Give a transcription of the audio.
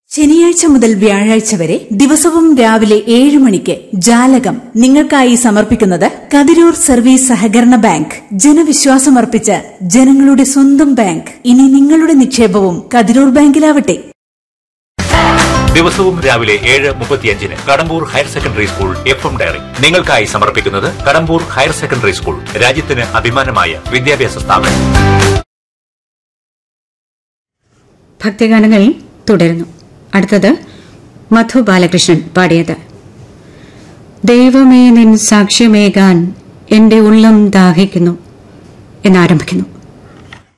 ശനിയാഴ്ച മുതൽ വ്യാഴാഴ്ച വരെ ദിവസവും രാവിലെ ഏഴ് മണിക്ക് ജാലകം നിങ്ങൾക്കായി സമർപ്പിക്കുന്നത് കതിരൂർ സർവീസ് സഹകരണ ബാങ്ക് ജനവിശ്വാസമർപ്പിച്ച ജനങ്ങളുടെ സ്വന്തം ബാങ്ക് ഇനി നിങ്ങളുടെ നിക്ഷേപവും കതിരൂർ ബാങ്കിലാവട്ടെ ദിവസവും രാവിലെ ഏഴ് മുപ്പത്തിയഞ്ചിന് Kadambur higher secondary school F M diary നിങ്ങൾക്കായി സമർപ്പിക്കുന്നത് കടമ്പൂർ ഹയർ സെക്കൻഡറി സ്കൂൾ രാജ്യത്തിന് അഭിമാനമായ വിദ്യാഭ്യാസ സ്ഥാപനം ഭക്തിഗാനങ്ങൾ തുടരുന്നു അടുത്തത് മധു ബാലകൃഷ്ണൻ പാടിയത് ദൈവമേ നിൻ സാക്ഷ്യമേകാൻ എന്റെ ഉള്ളം ദാഹിക്കുന്നു എന്നാരംഭിക്കുന്നു